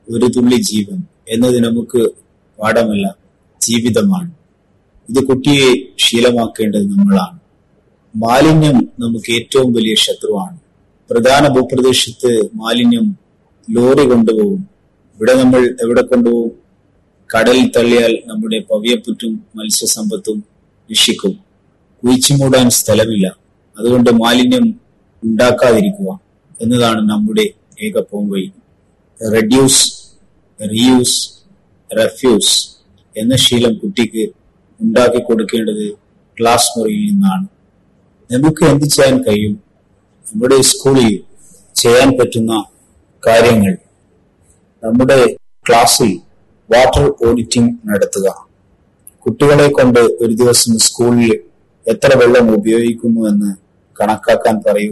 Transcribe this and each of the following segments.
ഒരു തുള്ളി ജീവൻ എന്നത് നമുക്ക് പാഠമല്ല ജീവിതമാണ് ഇത് കുട്ടിയെ ശീലമാക്കേണ്ടത് നമ്മളാണ് മാലിന്യം നമുക്ക് ഏറ്റവും വലിയ ശത്രുവാണ് പ്രധാന ഭൂപ്രദേശത്ത് മാലിന്യം ലോറി കൊണ്ടുപോകും ഇവിടെ നമ്മൾ എവിടെ കൊണ്ടുപോകും കടലിൽ തള്ളിയാൽ നമ്മുടെ പവിയപ്പുറ്റും മത്സ്യസമ്പത്തും നശിക്കും കുഴിച്ചുമൂടാൻ സ്ഥലമില്ല അതുകൊണ്ട് മാലിന്യം ഉണ്ടാക്കാതിരിക്കുക എന്നതാണ് നമ്മുടെ ഏക പോംവഴി റെഡ്യൂസ് റീയൂസ് റെഫ്യൂസ് എന്ന ശീലം കുട്ടിക്ക് ഉണ്ടാക്കി കൊടുക്കേണ്ടത് ക്ലാസ് മുറിയിൽ നിന്നാണ് നമുക്ക് എന്ത് ചെയ്യാൻ കഴിയും നമ്മുടെ സ്കൂളിൽ ചെയ്യാൻ പറ്റുന്ന കാര്യങ്ങൾ നമ്മുടെ ക്ലാസ്സിൽ വാട്ടർ ഓഡിറ്റിംഗ് നടത്തുക കുട്ടികളെ കൊണ്ട് ഒരു ദിവസം സ്കൂളിൽ എത്ര വെള്ളം ഉപയോഗിക്കുന്നു എന്ന് കണക്കാക്കാൻ പറയൂ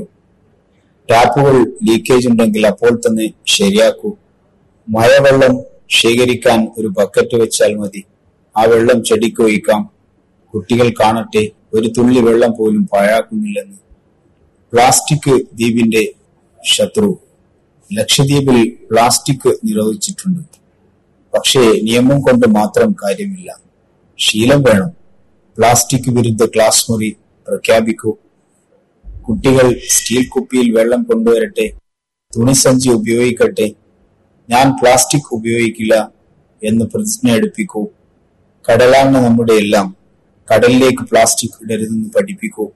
ടാപ്പുകൾ ലീക്കേജ് ഉണ്ടെങ്കിൽ അപ്പോൾ തന്നെ ശരിയാക്കൂ മഴവെള്ളം ശേഖരിക്കാൻ ഒരു ബക്കറ്റ് വെച്ചാൽ മതി ആ വെള്ളം ചെടിക്ക് ഒഴിക്കാം കുട്ടികൾ കാണട്ടെ ഒരു തുള്ളി വെള്ളം പോലും പാഴാക്കുന്നില്ലെന്ന് പ്ലാസ്റ്റിക് ദ്വീപിന്റെ ശത്രു ലക്ഷദ്വീപിൽ പ്ലാസ്റ്റിക് നിരോധിച്ചിട്ടുണ്ട് പക്ഷേ നിയമം കൊണ്ട് മാത്രം കാര്യമില്ല ശീലം വേണം പ്ലാസ്റ്റിക് വിരുദ്ധ ക്ലാസ് മുറി പ്രഖ്യാപിക്കൂ കുട്ടികൾ സ്റ്റീൽ കുപ്പിയിൽ വെള്ളം കൊണ്ടുവരട്ടെ തുണിസഞ്ചി ഉപയോഗിക്കട്ടെ ഞാൻ പ്ലാസ്റ്റിക് ഉപയോഗിക്കില്ല എന്ന് പ്രതിജ്ഞ എടുപ്പിക്കൂ കടലാണ് നമ്മുടെ എല്ലാം കടലിലേക്ക് പ്ലാസ്റ്റിക് ഇടരുതെന്ന് പഠിപ്പിക്കൂ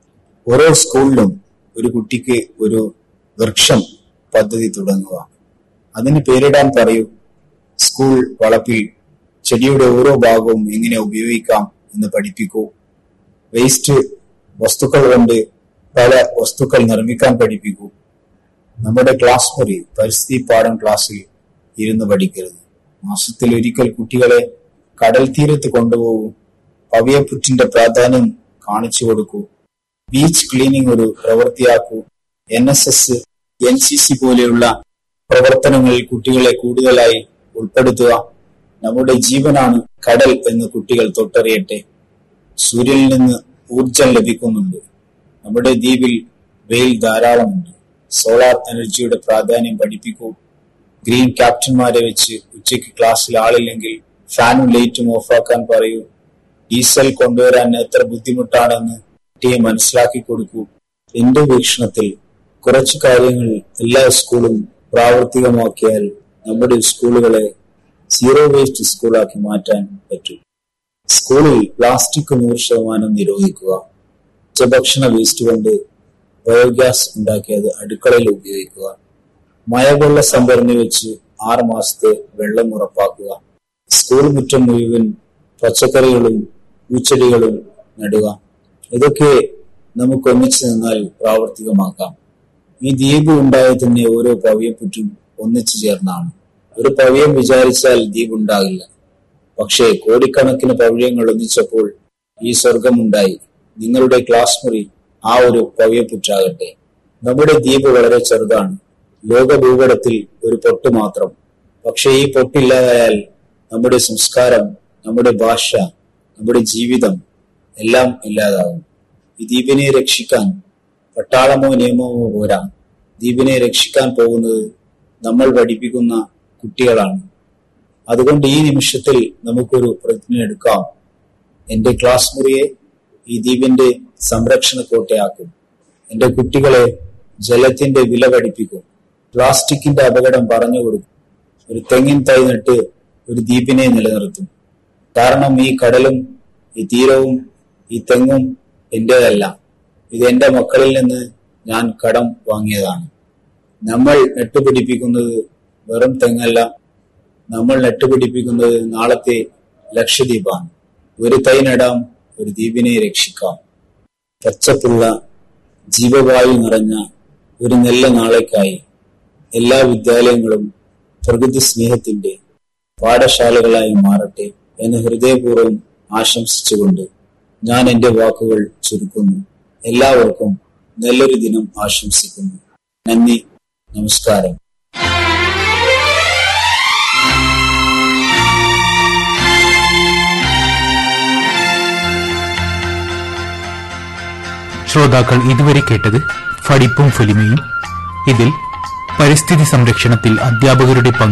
ഓരോ സ്കൂളിലും ഒരു കുട്ടിക്ക് ഒരു വൃക്ഷം പദ്ധതി തുടങ്ങുക അതിന് പേരിടാൻ പറയൂ സ്കൂൾ വളപ്പിൽ ചെടിയുടെ ഓരോ ഭാഗവും എങ്ങനെ ഉപയോഗിക്കാം എന്ന് പഠിപ്പിക്കൂ വേസ്റ്റ് വസ്തുക്കൾ കൊണ്ട് പല വസ്തുക്കൾ നിർമ്മിക്കാൻ പഠിപ്പിക്കൂ നമ്മുടെ ക്ലാസ് മുറി പരിസ്ഥിതി പാഠം ക്ലാസ്സിൽ ഇരുന്ന് പഠിക്കരുത് മാസത്തിൽ ഒരിക്കൽ കുട്ടികളെ കടൽ തീരത്ത് കൊണ്ടുപോകൂ പവിയപ്പുറ്റിന്റെ പ്രാധാന്യം കാണിച്ചു കൊടുക്കൂ ബീച്ച് ക്ലീനിങ് ഒരു പ്രവൃത്തിയാക്കൂ N S S N C C പോലെയുള്ള പ്രവർത്തനങ്ങളിൽ കുട്ടികളെ കൂടുതലായി ഉൾപ്പെടുത്തുക നമ്മുടെ ജീവനാണ് കടൽ എന്ന് കുട്ടികൾ തൊട്ടറിയട്ടെ സൂര്യനിൽ നിന്ന് ഊർജം ലഭിക്കുന്നുണ്ട് നമ്മുടെ ദ്വീപിൽ വെയിൽ ധാരാളമുണ്ട് സോളാർ എനർജിയുടെ പ്രാധാന്യം പഠിപ്പിക്കൂ ഗ്രീൻ ക്യാപ്റ്റന്മാരെ വെച്ച് ഉച്ചയ്ക്ക് ക്ലാസ്സിൽ ആളില്ലെങ്കിൽ ഫാനും ലൈറ്റും ഓഫാക്കാൻ പറയൂ ഡീസൽ കൊണ്ടുവരാൻ എത്ര ബുദ്ധിമുട്ടാണെന്ന് കുട്ടിയെ മനസ്സിലാക്കി കൊടുക്കൂ എന്റെ വീക്ഷണത്തിൽ കുറച്ചു കാര്യങ്ങൾ എല്ലാ സ്കൂളും പ്രാവർത്തികമാക്കിയാൽ നമ്മുടെ സ്കൂളുകളെ സീറോ വേസ്റ്റ് സ്കൂളാക്കി മാറ്റാൻ പറ്റും സ്കൂളിൽ പ്ലാസ്റ്റിക് നൂറ് ശതമാനം നിരോധിക്കുക ഉച്ചഭക്ഷണ വേസ്റ്റ് കൊണ്ട് ബയോഗ്യാസ് ഉണ്ടാക്കി അത് അടുക്കളയിൽ ഉപയോഗിക്കുക മഴവെള്ള സംഭരണി വെച്ച് ആറ് മാസത്തെ വെള്ളം ഉറപ്പാക്കുക സ്കൂൾ മുറ്റം മുഴുവൻ പച്ചക്കറികളും പൂച്ചെടികളും നടുക ഇതൊക്കെ നമുക്ക് ഒന്നിച്ചു നിന്നാൽ പ്രാവർത്തികമാക്കാം ഈ ദ്വീപ് ഉണ്ടായത് തന്നെ ഓരോ പവിയപ്പുറ്റും ഒന്നിച്ചു ചേർന്നാണ് ഒരു പവിയം വിചാരിച്ചാൽ ദ്വീപ് ഉണ്ടാകില്ല പക്ഷേ കോടിക്കണക്കിന് പവിഴങ്ങൾ ഒന്നിച്ചപ്പോൾ ഈ സ്വർഗമുണ്ടായി നിങ്ങളുടെ ക്ലാസ് മുറി ആ ഒരു പവിയപ്പുറ്റാകട്ടെ നമ്മുടെ ദ്വീപ് വളരെ ചെറുതാണ് ലോക ഭൂപടത്തിൽ ഒരു പൊട്ട് മാത്രം പക്ഷെ ഈ പൊട്ടില്ലാതായാൽ നമ്മുടെ സംസ്കാരം നമ്മുടെ ഭാഷ നമ്മുടെ ജീവിതം എല്ലാം ഇല്ലാതാകും ഈ ദ്വീപിനെ രക്ഷിക്കാൻ പട്ടാളമോ നിയമമോ പോരാ ദ്വീപിനെ രക്ഷിക്കാൻ പോകുന്നത് നമ്മൾ പഠിപ്പിക്കുന്ന കുട്ടികളാണ് അതുകൊണ്ട് ഈ നിമിഷത്തിൽ നമുക്കൊരു പ്രതിജ്ഞ എടുക്കാം എന്റെ ക്ലാസ് മുറിയെ ഈ ദ്വീപിന്റെ സംരക്ഷണ കോട്ടയാക്കും എന്റെ കുട്ടികളെ ജലത്തിന്റെ വില പഠിപ്പിക്കും പ്ലാസ്റ്റിക്കിന്റെ അപകടം പറഞ്ഞു കൊടുക്കും ഒരു തെങ്ങിൻ തൈ നട്ട് ഒരു ദ്വീപിനെ നിലനിർത്തും കാരണം ഈ കടലും ഈ തീരവും ഈ തെങ്ങും എന്റേതല്ല ഇത് എന്റെ മക്കളിൽ നിന്ന് ഞാൻ കടം വാങ്ങിയതാണ് നമ്മൾ നട്ടുപിടിപ്പിക്കുന്നത് വെറും തെങ്ങല്ല നമ്മൾ നട്ടുപിടിപ്പിക്കുന്നത് നാളത്തെ ലക്ഷദ്വീപാണ് ഒരു തൈ നടാം ഒരു ദ്വീപിനെ രക്ഷിക്കാം പച്ചപ്പുള്ള ജീവവായു നിറഞ്ഞ ഒരു നല്ല നാളേക്കായി എല്ലാ വിദ്യാലയങ്ങളും പ്രകൃതി സ്നേഹത്തിന്റെ പാഠശാലകളായി മാറട്ടെ എന്ന് ഹൃദയപൂർവ്വം ആശംസിച്ചുകൊണ്ട് ഞാൻ എന്റെ വാക്കുകൾ ചുരുക്കുന്നു എല്ലാവർക്കും നല്ലൊരു ദിനം ആശംസിക്കുന്നു നന്ദി നമസ്കാരം ശ്രോതാക്കൾ ഇതുവരെ കേട്ടത് ഫടിപ്പും ഫലിമയും ഇതിൽ പരിസ്ഥിതി സംരക്ഷണത്തിൽ അധ്യാപകരുടെ പങ്ക്